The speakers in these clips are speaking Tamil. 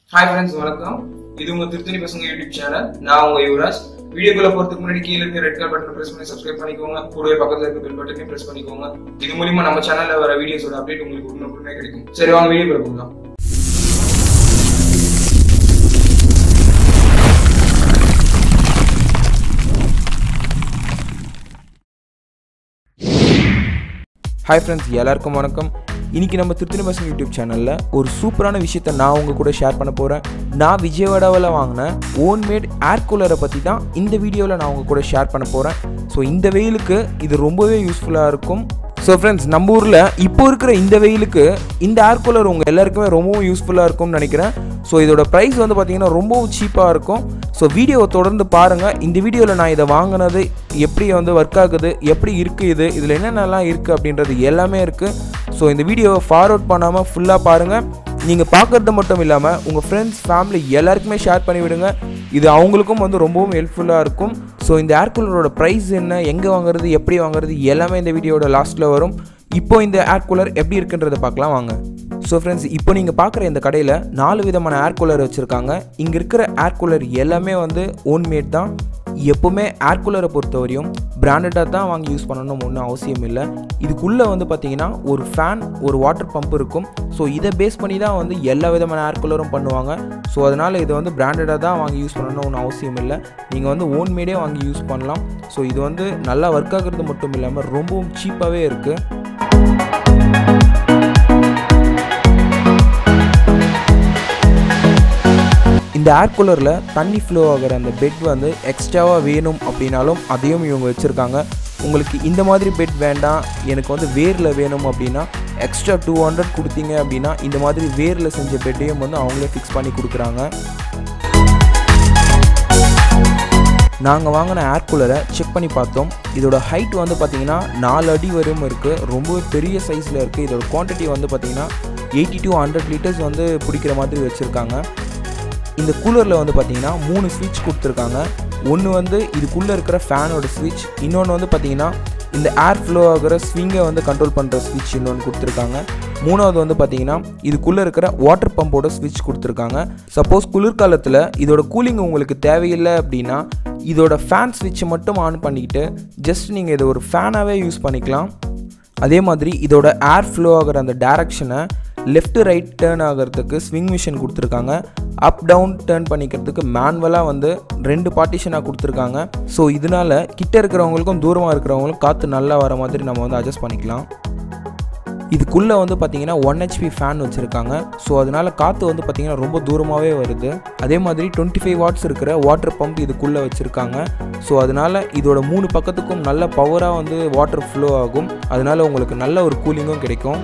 ஹாய் ஃப்ரெண்ட்ஸ் வணக்கம் இது உங்க திருத்தணி பசங்க யூடியூப் சேனல் நான் உங்க யுவராஜ் வீடியோக்குள்ள போறதுக்கு முன்னாடி கீழே இருக்க ரெட் கலர் பட்டன் பிரஸ் பண்ணி சப்ஸ்கிரைப் பண்ணிக்கோங்க கூடவே பக்கத்துல இருக்க பெல் பட்டனையும் பிரஸ் பண்ணிக்கோங்க இது மூலியமா நம்ம சேனல்ல வர வீடியோஸோட அப்டேட் உங்களுக்கு உடனுக்குடனே கிடைக்கும் சரி வாங்க வீடியோக்குள்ள போகலாம் ஹாய் ஃப்ரெண்ட்ஸ் எல்லாருக்கும் வணக்கம் இன்னைக்கு நம்ம திருத்தணி பசங்க யூடியூப் சேனலில் ஒரு சூப்பரான விஷயத்தை நான் உங்கள் கூட ஷேர் பண்ண போகிறேன் நான் விஜயவாடாவில் வாங்கின ஓன் மேட் ஏர் கூலரை பற்றி தான் இந்த வீடியோவில் நான் உங்கள் கூட ஷேர் பண்ண போகிறேன் ஸோ இந்த வெயிலுக்கு இது ரொம்பவே யூஸ்ஃபுல்லாக இருக்கும் ஸோ ஃப்ரெண்ட்ஸ் நம்ம ஊரில் இப்போ இருக்கிற இந்த வெயிலுக்கு இந்த ஏர் கூலர் உங்கள் எல்லாருக்குமே ரொம்பவும் யூஸ்ஃபுல்லாக இருக்கும்னு நினைக்கிறேன் ஸோ இதோட ப்ரைஸ் வந்து பார்த்தீங்கன்னா ரொம்பவும் சீப்பாக இருக்கும் ஸோ வீடியோவை தொடர்ந்து பாருங்கள் இந்த வீடியோவில் நான் இதை வாங்கினது எப்படி வந்து ஒர்க் ஆகுது எப்படி இருக்குது இது இதில் என்னென்னலாம் இருக்குது அப்படின்றது எல்லாமே இருக்குது ஸோ இந்த வீடியோவை ஃபார்வர்ட் பண்ணாமல் ஃபுல்லாக பாருங்கள் நீங்கள் பார்க்குறது மட்டும் இல்லாமல் உங்கள் ஃப்ரெண்ட்ஸ் ஃபேமிலி எல்லாருக்குமே ஷேர் பண்ணி விடுங்க இது அவங்களுக்கும் வந்து ரொம்பவும் ஹெல்ப்ஃபுல்லாக இருக்கும் ஸோ இந்த ஏர் கூலரோட ப்ரைஸ் என்ன எங்கே வாங்குறது எப்படி வாங்குறது எல்லாமே இந்த வீடியோட லாஸ்ட்டில் வரும் இப்போ இந்த ஏர் கூலர் எப்படி இருக்குன்றதை பார்க்கலாம் வாங்க ஸோ ஃப்ரெண்ட்ஸ் இப்போ நீங்கள் பார்க்குற இந்த கடையில் நாலு விதமான ஏர் கூலர் வச்சுருக்காங்க இங்கே இருக்கிற ஏர் கூலர் எல்லாமே வந்து ஓன் மேட் தான் எப்போவுமே ஏர் கூலரை பொறுத்தவரையும் பிராண்டடாக தான் வாங்கி யூஸ் பண்ணணும் ஒன்றும் அவசியம் இல்லை இதுக்குள்ளே வந்து பார்த்தீங்கன்னா ஒரு ஃபேன் ஒரு வாட்டர் பம்ப் இருக்கும் ஸோ இதை பேஸ் பண்ணி தான் வந்து எல்லா விதமான ஏர் கூலரும் பண்ணுவாங்க ஸோ அதனால் இதை வந்து பிராண்டடாக தான் வாங்கி யூஸ் பண்ணணும் ஒன்றும் அவசியம் இல்லை நீங்கள் வந்து ஓன் மேடே வாங்கி யூஸ் பண்ணலாம் ஸோ இது வந்து நல்லா ஒர்க் ஆகுறது மட்டும் இல்லாமல் ரொம்பவும் சீப்பாகவே இருக்குது இந்த ஏர் கூலரில் தண்ணி ஃப்ளோ ஆகிற அந்த பெட் வந்து எக்ஸ்ட்ராவாக வேணும் அப்படின்னாலும் அதையும் இவங்க வச்சுருக்காங்க உங்களுக்கு இந்த மாதிரி பெட் வேண்டாம் எனக்கு வந்து வேரில் வேணும் அப்படின்னா எக்ஸ்ட்ரா டூ ஹண்ட்ரட் கொடுத்தீங்க அப்படின்னா இந்த மாதிரி வேரில் செஞ்ச பெட்டையும் வந்து அவங்களே ஃபிக்ஸ் பண்ணி கொடுக்குறாங்க நாங்கள் வாங்கின ஏர் கூலரை செக் பண்ணி பார்த்தோம் இதோட ஹைட் வந்து பார்த்திங்கன்னா நாலு அடி வரையும் இருக்குது ரொம்பவே பெரிய சைஸில் இருக்குது இதோட குவான்டிட்டி வந்து பார்த்திங்கன்னா எயிட்டி டு ஹண்ட்ரட் லிட்டர்ஸ் வந்து பிடிக்கிற மாதிரி வச்சுருக்காங்க இந்த கூலரில் வந்து பார்த்தீங்கன்னா மூணு ஸ்விட்ச் கொடுத்துருக்காங்க ஒன்று வந்து இதுக்குள்ளே இருக்கிற ஃபேனோட ஸ்விட்ச் இன்னொன்று வந்து பார்த்தீங்கன்னா இந்த ஏர் ஃப்ளோ ஆகிற ஸ்விங்கை வந்து கண்ட்ரோல் பண்ணுற ஸ்விட்ச் இன்னொன்று கொடுத்துருக்காங்க மூணாவது வந்து பார்த்தீங்கன்னா இதுக்குள்ளே இருக்கிற வாட்டர் பம்போட ஸ்விட்ச் கொடுத்துருக்காங்க சப்போஸ் குளிர்காலத்தில் இதோட கூலிங் உங்களுக்கு தேவையில்லை அப்படின்னா இதோட ஃபேன் ஸ்விட்சை மட்டும் ஆன் பண்ணிக்கிட்டு ஜஸ்ட் நீங்கள் இதை ஒரு ஃபேனாகவே யூஸ் பண்ணிக்கலாம் அதே மாதிரி இதோட ஏர் ஃப்ளோ ஆகிற அந்த டேரக்ஷனை லெஃப்ட் ரைட் டேர்ன் ஆகிறதுக்கு ஸ்விங் மிஷின் கொடுத்துருக்காங்க அப் டவுன் டேர்ன் பண்ணிக்கிறதுக்கு மேனுவலாக வந்து ரெண்டு பார்ட்டிஷனாக கொடுத்துருக்காங்க ஸோ இதனால் கிட்ட இருக்கிறவங்களுக்கும் தூரமாக இருக்கிறவங்களுக்கும் காற்று நல்லா வர மாதிரி நம்ம வந்து அட்ஜஸ்ட் பண்ணிக்கலாம் இதுக்குள்ளே வந்து பார்த்தீங்கன்னா ஒன் ஹெச்பி ஃபேன் வச்சுருக்காங்க ஸோ அதனால் காற்று வந்து பார்த்திங்கன்னா ரொம்ப தூரமாகவே வருது அதே மாதிரி டுவெண்ட்டி ஃபைவ் வாட்ஸ் இருக்கிற வாட்டர் பம்ப் இதுக்குள்ளே வச்சுருக்காங்க ஸோ அதனால் இதோட மூணு பக்கத்துக்கும் நல்ல பவராக வந்து வாட்டர் ஃப்ளோ ஆகும் அதனால் உங்களுக்கு நல்ல ஒரு கூலிங்கும் கிடைக்கும்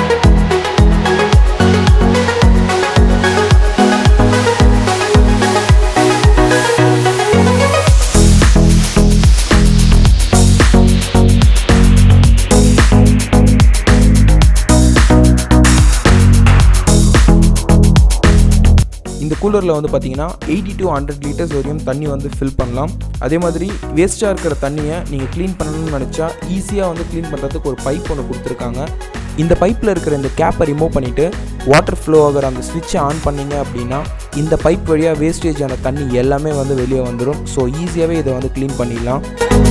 இந்த கூலரில் வந்து பார்த்தீங்கன்னா எயிட்டி டு ஹண்ட்ரட் லிட்டர்ஸ் வரையும் தண்ணி வந்து ஃபில் பண்ணலாம் அதே மாதிரி வேஸ்ட்டாக இருக்கிற தண்ணியை நீங்கள் க்ளீன் பண்ணணும்னு நினச்சா ஈஸியாக வந்து க்ளீன் பண்ணுறதுக்கு ஒரு பைப் ஒன்று கொடுத்துருக்காங்க இந்த பைப்பில் இருக்கிற இந்த கேப்பை ரிமூவ் பண்ணிவிட்டு வாட்டர் ஃப்ளோ ஆகிற அந்த ஸ்விட்சை ஆன் பண்ணிங்க அப்படின்னா இந்த பைப் வழியாக வேஸ்டேஜ் ஆன தண்ணி எல்லாமே வந்து வெளியே வந்துடும் ஸோ ஈஸியாகவே இதை வந்து க்ளீன் பண்ணிடலாம்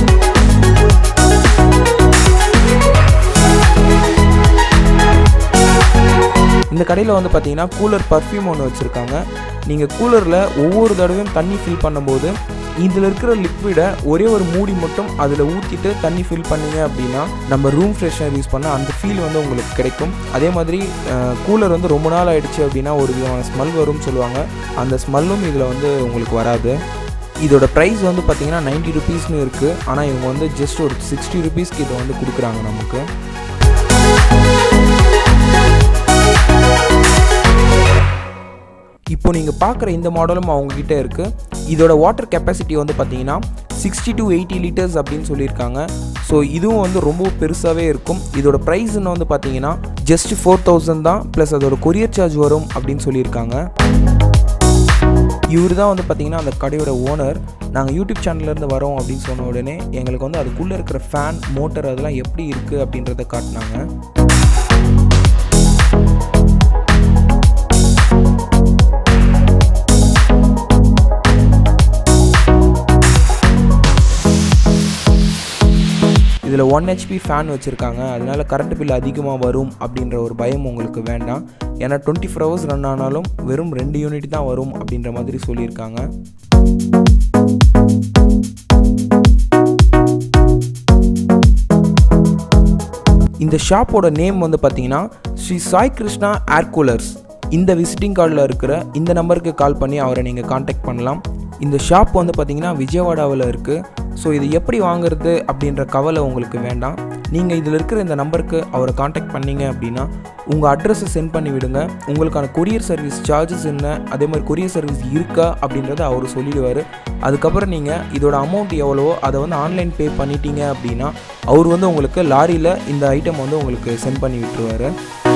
இந்த கடையில் வந்து பார்த்தீங்கன்னா கூலர் பர்ஃப்யூம் ஒன்று வச்சுருக்காங்க நீங்கள் கூலரில் ஒவ்வொரு தடவையும் தண்ணி ஃபில் பண்ணும்போது இதில் இருக்கிற லிக்விடை ஒரே ஒரு மூடி மட்டும் அதில் ஊற்றிட்டு தண்ணி ஃபில் பண்ணீங்க அப்படின்னா நம்ம ரூம் ஃப்ரெஷ்னர் யூஸ் பண்ண அந்த ஃபீல் வந்து உங்களுக்கு கிடைக்கும் அதே மாதிரி கூலர் வந்து ரொம்ப நாள் ஆகிடுச்சு அப்படின்னா ஒரு விதமான ஸ்மெல் வரும்னு சொல்லுவாங்க அந்த ஸ்மெல்லும் இதில் வந்து உங்களுக்கு வராது இதோட ப்ரைஸ் வந்து பார்த்தீங்கன்னா நைன்ட்டி ருபீஸ்னு இருக்குது ஆனால் இவங்க வந்து ஜஸ்ட் ஒரு சிக்ஸ்டி ருபீஸ்க்கு இதை வந்து கொடுக்குறாங்க நமக்கு இப்போ நீங்கள் பார்க்குற இந்த மாடலும் அவங்கக்கிட்ட இருக்குது இதோட வாட்டர் கெப்பாசிட்டி வந்து பார்த்தீங்கன்னா சிக்ஸ்டி டு எயிட்டி லிட்டர்ஸ் அப்படின்னு சொல்லியிருக்காங்க ஸோ இதுவும் வந்து ரொம்ப பெருசாகவே இருக்கும் இதோட ப்ரைஸ்ன்னு வந்து பார்த்தீங்கன்னா ஜஸ்ட் ஃபோர் தௌசண்ட் தான் ப்ளஸ் அதோட கொரியர் சார்ஜ் வரும் அப்படின்னு சொல்லியிருக்காங்க இவர் தான் வந்து பார்த்தீங்கன்னா அந்த கடையோட ஓனர் நாங்கள் யூடியூப் சேனல்லேருந்து வரோம் அப்படின்னு சொன்ன உடனே எங்களுக்கு வந்து அதுக்குள்ளே இருக்கிற ஃபேன் மோட்டர் அதெல்லாம் எப்படி இருக்குது அப்படின்றத காட்டினாங்க ஒன் ஹெச்பி ஃபேன் வச்சுருக்காங்க அதனால கரண்ட் பில் அதிகமாக வரும் அப்படின்ற ஒரு பயம் உங்களுக்கு வேண்டாம் ஏன்னா டுவெண்ட்டி ஃபோர் ஹவர்ஸ் ரன் ஆனாலும் வெறும் ரெண்டு யூனிட் தான் வரும் அப்படின்ற மாதிரி சொல்லியிருக்காங்க இந்த ஷாப்போட நேம் வந்து பார்த்தீங்கன்னா ஸ்ரீ சாய் கிருஷ்ணா ஏர் கூலர்ஸ் இந்த விசிட்டிங் கார்டில் இருக்கிற இந்த நம்பருக்கு கால் பண்ணி அவரை நீங்கள் காண்டாக்ட் பண்ணலாம் இந்த ஷாப் வந்து பார்த்தீங்கன்னா விஜயவாடாவில் இருக்குது ஸோ இது எப்படி வாங்குறது அப்படின்ற கவலை உங்களுக்கு வேண்டாம் நீங்கள் இதில் இருக்கிற இந்த நம்பருக்கு அவரை காண்டாக்ட் பண்ணீங்க அப்படின்னா உங்கள் அட்ரஸை சென்ட் பண்ணி விடுங்க உங்களுக்கான கொரியர் சர்வீஸ் சார்ஜஸ் என்ன அதே மாதிரி கொரியர் சர்வீஸ் இருக்கா அப்படின்றத அவர் சொல்லிடுவார் அதுக்கப்புறம் நீங்கள் இதோட அமௌண்ட் எவ்வளவோ அதை வந்து ஆன்லைன் பே பண்ணிட்டீங்க அப்படின்னா அவர் வந்து உங்களுக்கு லாரியில் இந்த ஐட்டம் வந்து உங்களுக்கு சென்ட் பண்ணி விட்டுருவார்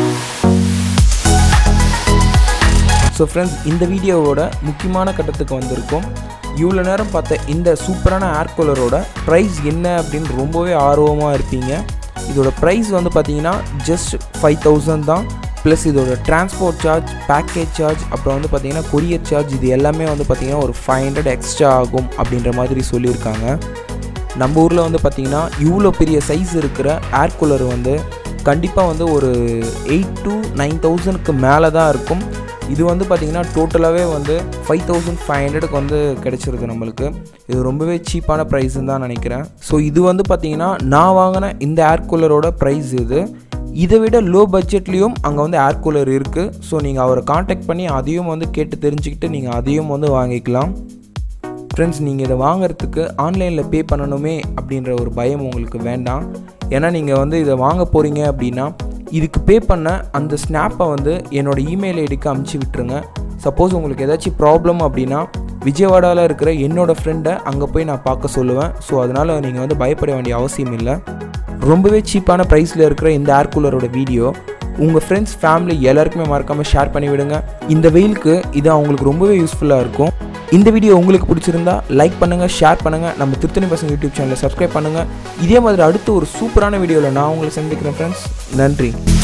ஸோ ஃப்ரெண்ட்ஸ் இந்த வீடியோவோட முக்கியமான கட்டத்துக்கு வந்திருக்கோம் இவ்வளோ நேரம் பார்த்த இந்த சூப்பரான ஏர் கூலரோட ப்ரைஸ் என்ன அப்படின்னு ரொம்பவே ஆர்வமாக இருப்பீங்க இதோட ப்ரைஸ் வந்து பார்த்தீங்கன்னா ஜஸ்ட் ஃபைவ் தௌசண்ட் தான் ப்ளஸ் இதோட டிரான்ஸ்போர்ட் சார்ஜ் பேக்கேஜ் சார்ஜ் அப்புறம் வந்து பார்த்தீங்கன்னா கொரியர் சார்ஜ் இது எல்லாமே வந்து பார்த்தீங்கன்னா ஒரு ஃபைவ் ஹண்ட்ரட் எக்ஸ்ட்ரா ஆகும் அப்படின்ற மாதிரி சொல்லியிருக்காங்க நம்ம ஊரில் வந்து பார்த்திங்கன்னா இவ்வளோ பெரிய சைஸ் இருக்கிற ஏர் கூலர் வந்து கண்டிப்பாக வந்து ஒரு எயிட் டு நைன் தௌசண்ட்க்கு மேலே தான் இருக்கும் இது வந்து பார்த்திங்கன்னா டோட்டலாகவே வந்து ஃபைவ் தௌசண்ட் ஃபைவ் ஹண்ட்ரடுக்கு வந்து கிடச்சிருது நம்மளுக்கு இது ரொம்பவே சீப்பான ப்ரைஸுன்னு தான் நினைக்கிறேன் ஸோ இது வந்து பார்த்திங்கன்னா நான் வாங்கின இந்த ஏர் கூலரோட ப்ரைஸ் இது இதை விட லோ பட்ஜெட்லேயும் அங்கே வந்து ஏர் கூலர் இருக்குது ஸோ நீங்கள் அவரை காண்டாக்ட் பண்ணி அதையும் வந்து கேட்டு தெரிஞ்சுக்கிட்டு நீங்கள் அதையும் வந்து வாங்கிக்கலாம் ஃப்ரெண்ட்ஸ் நீங்கள் இதை வாங்குறதுக்கு ஆன்லைனில் பே பண்ணணுமே அப்படின்ற ஒரு பயம் உங்களுக்கு வேண்டாம் ஏன்னா நீங்கள் வந்து இதை வாங்க போகிறீங்க அப்படின்னா இதுக்கு பே பண்ண அந்த ஸ்னாப்பை வந்து என்னோடய இமெயில் ஐடிக்கு அமுச்சு விட்டுருங்க சப்போஸ் உங்களுக்கு ஏதாச்சும் ப்ராப்ளம் அப்படின்னா விஜயவாடாவில் இருக்கிற என்னோடய ஃப்ரெண்டை அங்கே போய் நான் பார்க்க சொல்லுவேன் ஸோ அதனால் நீங்கள் வந்து பயப்பட வேண்டிய அவசியம் இல்லை ரொம்பவே சீப்பான ப்ரைஸில் இருக்கிற இந்த ஏர் கூலரோட வீடியோ உங்கள் ஃப்ரெண்ட்ஸ் ஃபேமிலி எல்லாருக்குமே மறக்காமல் ஷேர் பண்ணி விடுங்க இந்த வெயிலுக்கு இது அவங்களுக்கு ரொம்பவே யூஸ்ஃபுல்லாக இருக்கும் இந்த வீடியோ உங்களுக்கு பிடிச்சிருந்தா லைக் பண்ணுங்கள் ஷேர் பண்ணுங்கள் நம்ம திருத்தணி பசங்க யூடியூப் சேனலை சப்ஸ்கிரைப் பண்ணுங்கள் இதே மாதிரி அடுத்து ஒரு சூப்பரான வீடியோவில் நான் உங்களை சந்திக்கிறேன் ஃப்ரெண்ட்ஸ் நன்றி